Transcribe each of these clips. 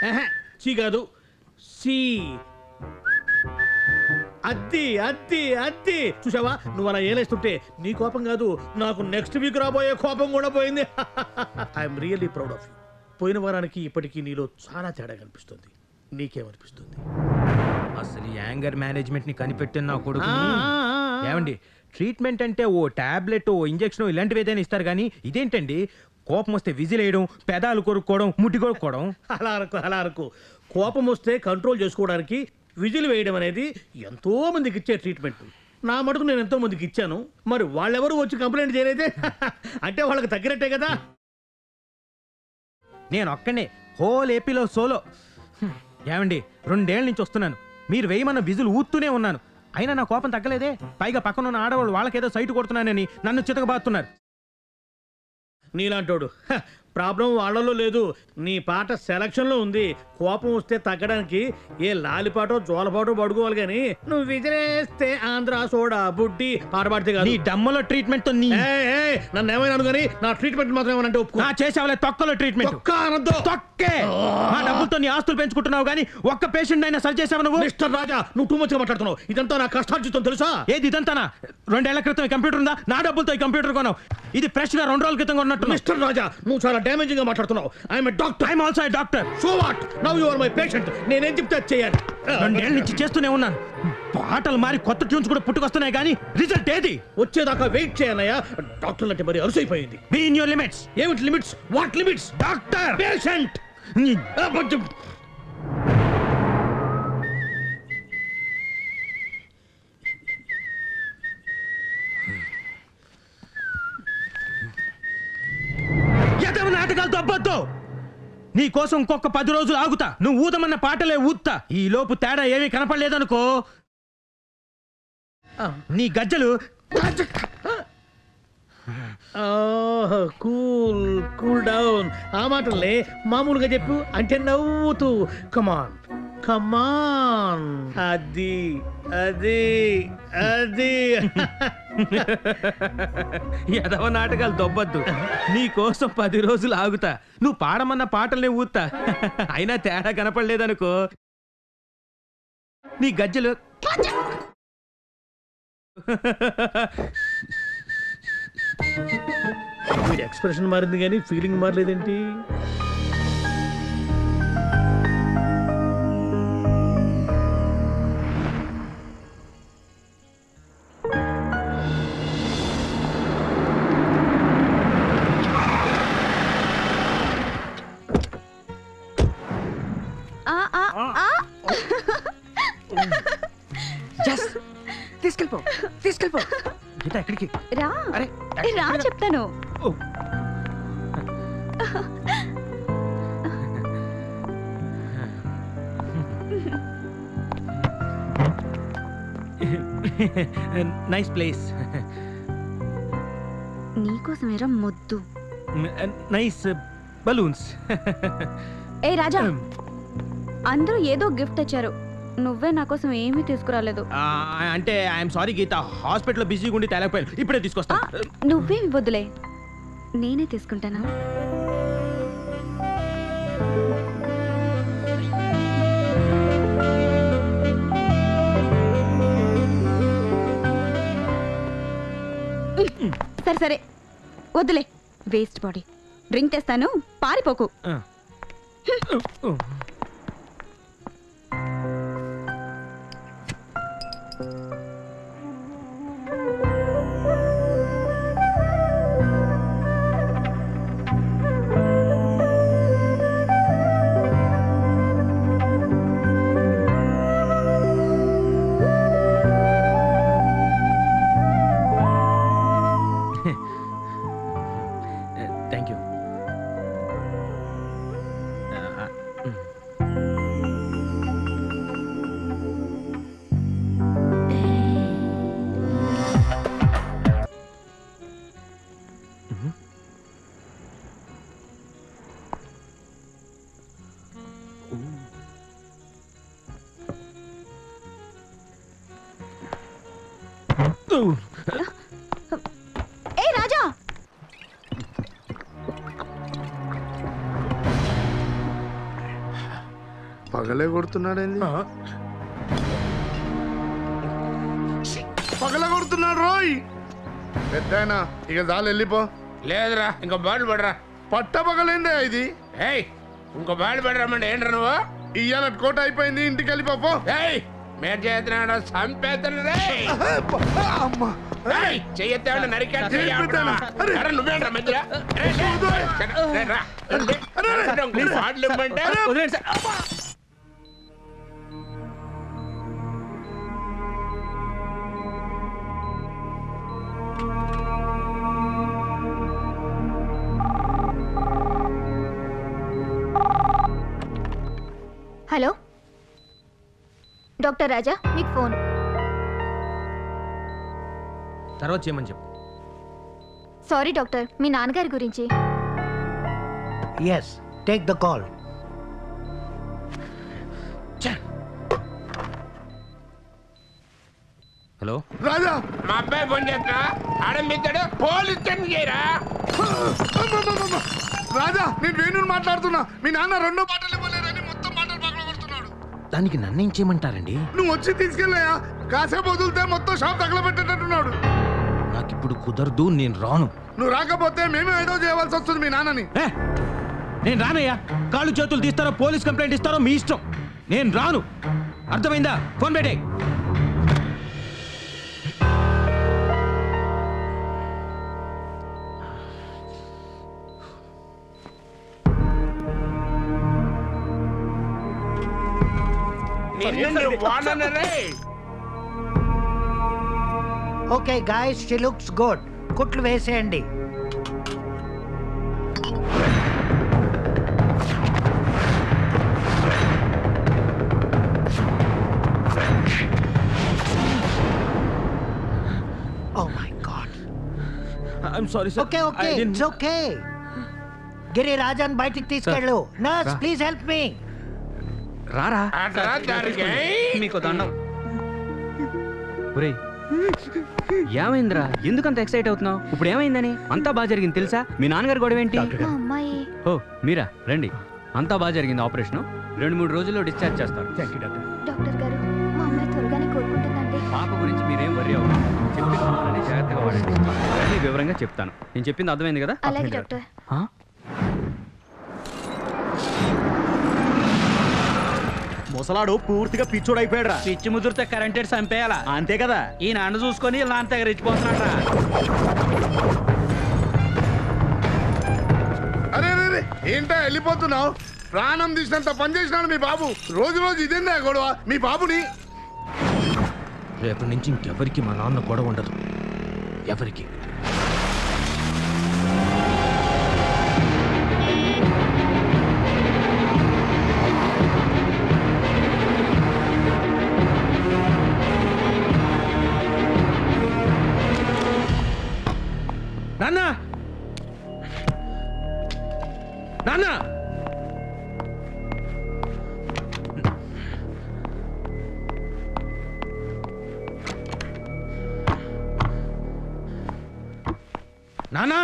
ఎహె, చి కాదు సి అద్ది అద్ది అద్ది చూసావా నువ్వు అలా ఏలేస్తుంటే నీ కోపం కాదు నాకు నెక్స్ట్ వీక్ రాబోయే కోపం కూడా పోయింది I'm really proud of you పోయిన వారానికి ఇప్పటికీ నీలో చాలా తేడా కనిపిస్తుంది నీకేమనిపిస్తుంది అసలు యాంగర్ మేనేజ్మెంట్ ని కనిపెట్టిన నా కొడుకు ఆ, ఆ, ఆ. ఏమండి ట్రీట్మెంట్ అంటే ఓ టాబ్లెట్ ఓ ఇంజెక్షన్ ఇలాంటివి ఏదైనా ఇస్తారు కానీ ఇదేంటండి కోపం వస్తే విజిల్ వేయడం పెదాలు కొరుక్కోవడం ముట్టి కొరుక్కోవడం అలా అనుకో అలా అనుకో కోపం వస్తే కంట్రోల్ చేసుకోవడానికి విజిల్ వేయడం అనేది ఎంతో మందికి ఇచ్చే ట్రీట్మెంట్ నా మటుకు నేను ఎంతో మందికి ఇచ్చాను మరి వాళ్ళెవరు వచ్చి కంప్లైంట్ చేయలేదే అంటే వాళ్ళకి తగ్గినట్టే కదా నేను ఒక్కనే హోల్ ఏపీలో సోలో హ్మ్. ఏమండి రెండేళ్ల నుంచి వస్తున్నాను మీరు వేయమన్న విజులు ఊత్తూనే ఉన్నాను అయినా నా కోపం తగ్గలేదే పైగా పక్కన ఉన్న ఆడవాళ్ళు వాళ్ళకేదో సైట్ కొడుతున్నానని నన్ను చితకబాతున్నారు నీలాంటోడు హ, ప్రాబ్లం వాళ్ళలో లేదు నీ పాట సెలక్షన్లో ఉంది కోపం వస్తే తగ్గడానికి ఏ లాలిపాటో జోలపాటో పడుకోవాలి కానీ నువ్వు విజరేస్తే ఆంధ్ర సోడా బుడ్డి పాట పాడితే కాదు నీ డమ్మలో ట్రీట్మెంట్ తో నీ ఏయ్, ఏయ్, నన్ను ఏమైనా కానీ నా ట్రీట్మెంట్ మాత్రం ఏమనంటే ఒప్పుకో నా చేసేవాళ్ళ తొక్కలో ట్రీట్మెంట్ ఒక్క అనొద్దు. తొక్కే మా డబ్బులతో నీ ఆస్తులు పెంచుకుంటున్నావు కానీ ఒక్క పేషెంట్ అయినా సరి చేసావు నువ్వు మిస్టర్ రాజా నువ్వు టూ మచ్ మాట్లాడుతున్నావు ఇదంతా నా కష్టార్జితం తెలుసా ఏది ఇదంతానా రెండేళ్ల క్రితం ఈ కంప్యూటర్ ఉందా నా డబ్బులతో ఈ కంప్యూటర్ కొన్నావు ఇది ఫ్రెష్ గా రెండు రోజుల క్రితం కొన్నట్టు మిస్టర్ రాజా నువ్వు చాలా డ్యామేజింగ్ గా మాట్లాడుతున్నావు I'm doctor I'm also doctor so what now you are my patient నేనేం చెప్తే అది చేయాలి రెండేళ్ల నుంచి చేస్తూనే ఉన్నాను పాటలు మారి కొత్త ట్యూన్స్ కూడా పుట్టుకొస్తున్నాయి కానీ రిజల్ట్ ఏది వచ్చేదాకా వెయిట్ చేయనయ్యా డాక్టర్లు అంటే మరి అలసైపోయింది బీ ఇన్ యువర్ లిమిట్స్ ఏమిటి limits what limits doctor patient ఎదవ నాటకాలు దొబ్బొద్దు నీ కోసం ఇంకొక పది రోజులు ఆగుతా నువ్వు ఊదమన్న పాటలే ఊత్తా ఈ లోపు తేడా ఏమీ కనపడలేదనుకో నీ గజ్జలు కూల్ కూల్ డౌన్ ఆ మాటలే మామూలుగా చెప్పు అంటే నవ్వుతూ కమాన్ కమాన్ అది అది అది ఎదవ నాటకాలు దొబ్బొద్దు నీ కోసం పది రోజులు ఆగుతా నువ్వు పాడమన్న పాటలనే ఊత్తా అయినా తేడా కనపడలేదనుకో నీ గజ్జలు వీడి ఎక్స్ప్రెషన్ మారింది కానీ ఫీలింగ్ మారలేదేంటి ఆ, ఆ, ఆ. తీసుకెళ్ళిపో తీసుకెళ్ళిపో గీత ఎక్కడికి రా అరే రా చెప్తాను ఓ. నైస్ ప్లేస్ నీకోసమేరా మొద్దు నైస్ బలూన్స్ ఏ రాజా అందరూ ఏదో గిఫ్ట్ తెచ్చారు నువ్వే నా కోసం ఏమీ తీసుకురాలేదు అంటే ఐఎమ్ సారీ గీత హాస్పిటల్లో బిజీగా ఉండి తేలేకపోయాను ఇప్పుడే ఆ, తీసుకొస్తా నువ్వేమి వద్దులే నేనే తీసుకుంటాను సరే సరే వద్దులే వేస్ట్ బాడీ డ్రింక్ తెస్తాను పారిపోకు ఆ. థ్యాంక్ యూ ఏ రాజా పగలే కొడుతున్నాడేంది పగల కొడుతున్నాడు రోయ్ పెద్దాయన ఇక చాలు వెళ్ళిపో లేదురా ఇంకో బాల్ పడరా పట్ట పగలేందే ఇది ఏయ్ ఇంకో బాల్ పడరామండి ఏంట్రా నువ్వు ఇయ్యాల కోట అయిపోయింది ఇంటికి వెళ్ళిపో ఏయ్ మీరు చేస్తున్నాడు చంపేస్తాను రే అమ్మా ఏయ్ చెయ్యొద్దామని నరికేస్తా ఏయ్, పెద్దనా, అరే. నువ్వేంట్రా మధ్యలో రేయ్, రేయ్, రేయ్, రేయ్, రా. రండి. ఇంకో బాటిల్ ఇమ్మంటే హలో డాక్టర్ రాజా మీకు ఫోన్ తర్వాత చేయమని చెప్పు సారీ డాక్టర్ మీ నాన్నగారి గురించి Yes, take the call. Hello Raja మా అబ్బాయి ఫోన్ చేస్తా ఆడంబిస్తాడు పోలీస్ స్టేషన్ చేయరా అమ్మమ్మమ్మమ్మ. రాజా నేను వేణుని మాట్లాడుతున్నా మీ నాన్న రెండో పాటలు ఇవ్వలేదని మొత్తం పాటలు పగల కొడుతున్నాడు దానికి నన్ను ఏం చేయమంటారండి నువ్వు వచ్చి తీసుకెళ్ళాయా కాసేపు వదిలితే మొత్తం షాప్ తగలబెట్టేటట్టున్నాడు నాకు ఇప్పుడు కుదరదు నేను రాను నువ్వు రాకపోతే మేమే ఏదో చేయవలసి వస్తుంది మీ నాన్నని ఏ, నేను రానయ్యా కాళ్ళు చేతులు తీస్తారో పోలీస్ కంప్లైంట్ ఇస్తారో మీ ఇష్టం నేను రాను అర్థమైందా ఫోన్ పెట్టే నిన్ను వాడను రే Okay, guys, she looks good. కుట్లు వేసేయండి Oh my God. I'm sorry sir Okay, okay, it's okay. Giri రాజాన్ బయటికి తీసుకెళ్ళు నర్స్ ప్లీజ్ హెల్ప్ మీ రారా అట్లా దానికి మీకు దండం ఒరేయ్ ఏమైందిరా ఎందుకంత ఎక్సైట్ అవుతున్నావు ఇప్పుడు ఏమైందని అంతా బాగా జరిగింది తెలుసా మీ నాన్నగారు గొడవ ఏంటి మా అమ్మాయి ఓ మీరా రండి అంతా బాగా జరిగింది ఆపరేషన్ రెండు మూడు రోజుల్లో డిశ్చార్జ్ చేస్తారు డాక్టర్ గారు మా అమ్మాయి త్వరగానే కోరుకుంటుందండి పాప గురించి మీరేం వరి అవ్వదు చెప్పిన మాటలన్నీ జాగ్రత్తగా వాడండి అన్నీ వివరంగా చెప్తాను నేను చెప్పింది అర్థమైంది కదా అలాగే డాక్టర్ ఆ? ముసలాడు పూర్తిగా పిచ్చోడైపోయాడు పిచ్చి ముదిరితే కరెంటెడ్ చంపేయాలా అంతే కదా ఈ నాన్న చూసుకొని ఇలా అంత ఎగరిచ్చిపోతున్నాడు అరే అరే, అరే ఏంటా వెళ్ళిపోతున్నావు ప్రాణం తీసినంత పని చేసినాడు మీ బాబు రోజు రోజు ఇదేందా గొడవ మీ బాబుని రేపటి నుంచి ఇంకెవరికి మా నాన్న గొడవ ఉండదు ఎవరికి నాన్న నాన్న నానా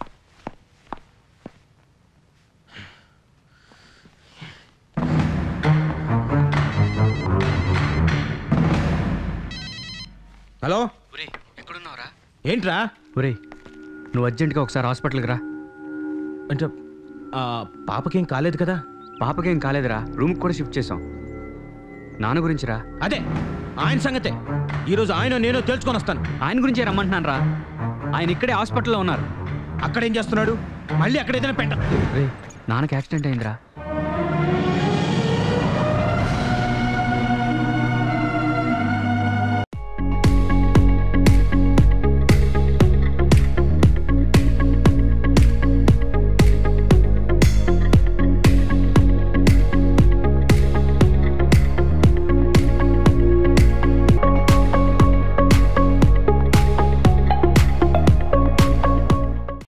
హలో ఎక్కడున్నావురా ఏంట్రా ఒరేయ్ నువ్వు అర్జెంటుగా ఒకసారి హాస్పిటల్కి రా అంటే ఆ, పాపకేం కాలేదు కదా పాపకేం కాలేదురా రూమ్కి కూడా షిఫ్ట్ చేసాం నాన్న గురించి రా అదే ఆయన సంగతే ఈరోజు ఆయన నేను తెలుసుకొని వస్తాను ఆయన గురించే రమ్మంటున్నాను రా ఆయన ఇక్కడే హాస్పిటల్లో ఉన్నారు అక్కడ ఏం చేస్తున్నాడు మళ్ళీ అక్కడ ఏదైనా పెట్ట రే నాన్నకి యాక్సిడెంట్ అయిందిరా